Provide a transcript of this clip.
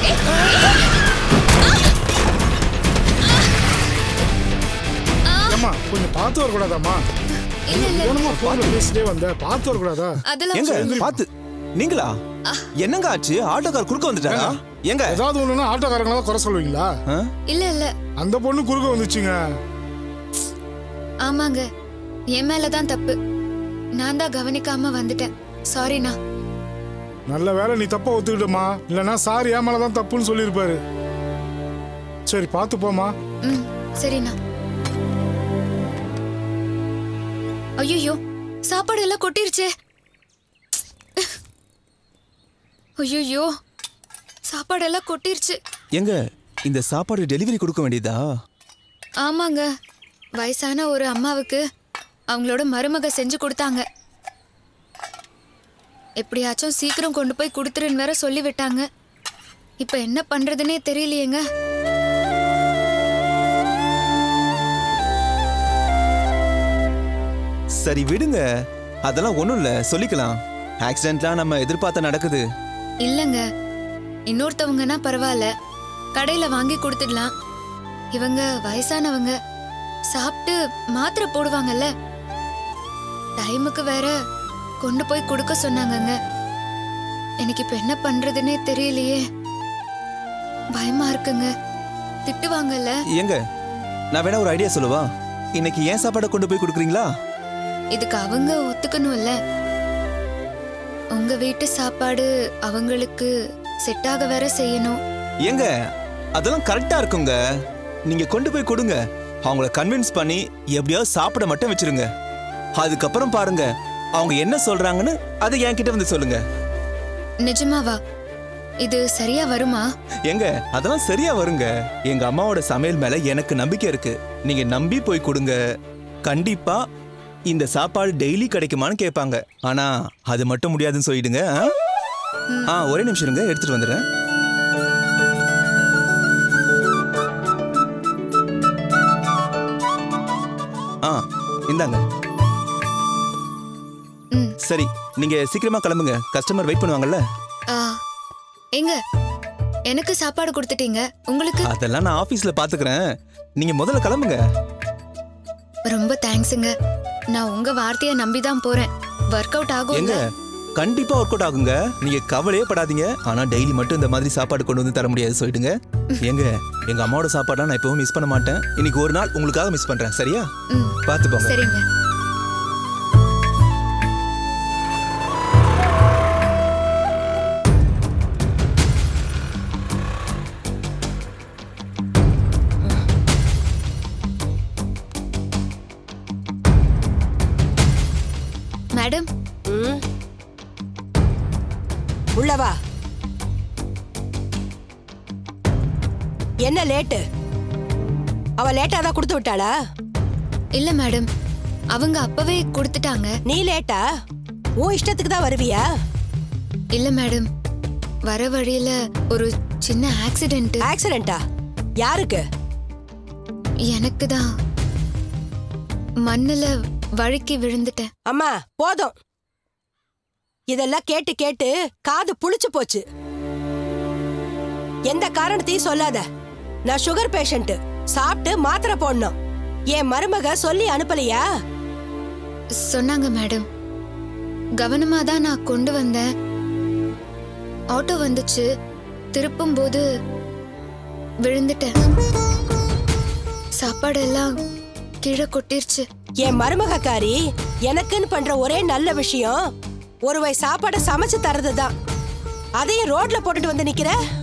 ஏம்மா கொஞ்சம் பார்த்து வரக்கூடாதாம்மா இல்ல இல்ல என்னமா போன்ல பேசிட்டே வந்த பார்த்து வரக்கூடாதா அதெல்லாம் எங்க பாத்து நீங்களா என்னங்க ஆச்சு ஆட்டோக்கார் குறுக்க வந்துட்டாரா எங்க ஏதாவது ஒண்ணுன்னா ஆட்டோக்காரங்கள தான் குறை சொல்லுவீங்களா ஆ? இல்ல இல்ல அந்த பொண்ணு குறுக்க வந்துச்சுங்க ஆமாங்க என் மேலதான் தப்பு நான் தான் கவனிக்காம வந்துட்டேன் சாரிண்ணா நல்ல வேளை நீ தப்பா ஒத்துக்கிட்டமா இல்லனா சார் ஏன் மேலதான் தப்புன்னு சொல்லியிருப்பாரு சரி பார்த்து போமா ம் சரிண்ணா ஐயோ சாப்பாடு எல்லாம் கொட்டிருச்சே ஐயோ சாப்பாடு எல்லாம் கொட்டிருச்சு எங்க இந்த சாப்பாடு டெலிவரி கொடுக்க வேண்டியதா ஆமாங்க வயசான ஒரு அம்மாவுக்கு அவங்களோட மருமக செஞ்சு கொடுத்தாங்க எப்படியாச்சும் சீக்கிரம் கொண்டு போய் கொடுத்துருன்னு வேற சொல்லி விட்டாங்க இப்ப என்ன பண்றதுனே தெரியலையேங்க சரி விடுங்க அதெல்லாம் ஒண்ணும் இல்ல சொல்லிக்கலாம் ஆக்சிடென்ட்லாம் நம்ம எதிர்பார்த்த நடக்குது இல்லங்க இன்னொருத்தவங்கன்னா பரவாயில்ல கடையில வாங்கி கொடுத்துடலாம் இவங்க வயசானவங்க சாப்பிட்டு மாத்திரை போடுவாங்கல்ல டைமுக்கு வேற கொண்டு போய் கொடுக்க சொன்னாங்கங்க எனக்கு இப்ப என்ன பண்றதுன்னே தெரியலையே பயமா இருக்குங்க திட்டுவாங்கல்ல எங்க நான் வேணா ஒரு ஐடியா சொல்லவா இன்னைக்கு ஏன் சாப்பாடை கொண்டு போய் கொடுக்குறீங்களா இதுக்கு அவங்க ஒத்துக்கணும்ல உங்க வீட்டு சாப்பாடு அவங்களுக்கு செட் ஆக வேற செய்யணும் ஏங்க அதெல்லாம் கரெக்டா இருக்குங்க நீங்க கொண்டு போய் கொடுங்க அவங்கள கன்வின்ஸ் பண்ணி எப்படியாவது சாப்பிட மட்டும் வச்சிருங்க அதுக்கப்புறம் பாருங்க அவங்க என்ன சொல்றாங்கன்னு அதை என்கிட்ட வந்து சொல்லுங்க நிஜமாவா இது சரியா வருமா எங்க அதெல்லாம் சரியா வருங்க எங்க அம்மாவோட சமையல் மேல எனக்கு நம்பிக்கை இருக்கு நீங்க நம்பி போய் கொடுங்க கண்டிப்பா இந்த சாப்பாடு டெய்லி கிடைக்குமான்னு கேட்பாங்க ஆனா அது மட்டும் முடியாதுன்னு சொல்லிடுங்க ஆ? ஆ ஒரே நிமிஷம் இருங்க எடுத்துட்டு வந்துடுறேன் ஆ இந்தாங்க ம் சரி நீங்க சீக்கிரமா கிளம்புங்க கஸ்டமர் வெயிட் பண்ணுவாங்கல்ல ஆ, எங்க எனக்கு சாப்பாடு கொடுத்துட்டீங்க உங்களுக்கு அதெல்லாம் நான் ஆபீஸ்ல பாத்துக்கிறேன் நீங்க முதல்ல கிளம்புங்க ரொம்ப தேங்க்ஸுங்க நான் உங்க வார்த்தையை நம்பி தான் போறேன் ஒர்க் அவுட் எங்க ஆகும் கண்டிப்பா ஒர்க் அவுட் ஆகுங்க நீங்க கவலையே படாதீங்க ஆனா டெய்லி மட்டும் இந்த மாதிரி சாப்பாடு கொண்டு வந்து தர முடியாது சொல்லிடுங்க எங்க எங்க அம்மாவோட சாப்பாடா நான் எப்பவும் மிஸ் பண்ண மாட்டேன் இன்னைக்கு ஒரு நாள் உங்களுக்காக மிஸ் பண்றேன் சரியா ம் பார்த்து போங்க சரிங்க மேடம் ம். உள்ள வா என்ன லேட்டு அவ லேட்டா தான் கொடுத்து விட்டாளா இல்ல மேடம் அவங்க அப்பவே கொடுத்துட்டாங்க நீ லேட்டா உன் இஷ்டத்துக்கு தான் வருவியா இல்ல மேடம் வர வழியில ஒரு சின்ன ஆக்சிடென்ட் ஆக்சிடென்ட்டா யாருக்கு எனக்கு தான் மண்ணுல வழுக்கி விழுந்துட்டேன் அம்மா போதும் இதெல்லாம் கேட்டு கேட்டு காது புளிச்சு போச்சு எந்த காரணத்தையும் சொல்லாத நான் சுகர் பேஷண்ட் சாப்பிட்டு மாத்திரை போடணும் என் மருமக சொல்லி அனுப்பலையா சொன்னாங்க மேடம் கவனமா தான் நான் கொண்டு வந்தேன் ஆட்டோ வந்துச்சு திருப்பும் போது விழுந்துட்டேன் சாப்பாடு எல்லாம் கீழே கொட்டிருச்சு என் மருமகக்காரி எனக்குன்னு பண்ற ஒரே நல்ல விஷயம் ஒரு வாய் சாப்பாடை சமைச்சு தர்றதுதான் அதையும் ரோட்ல போட்டுட்டு வந்து நிக்கிற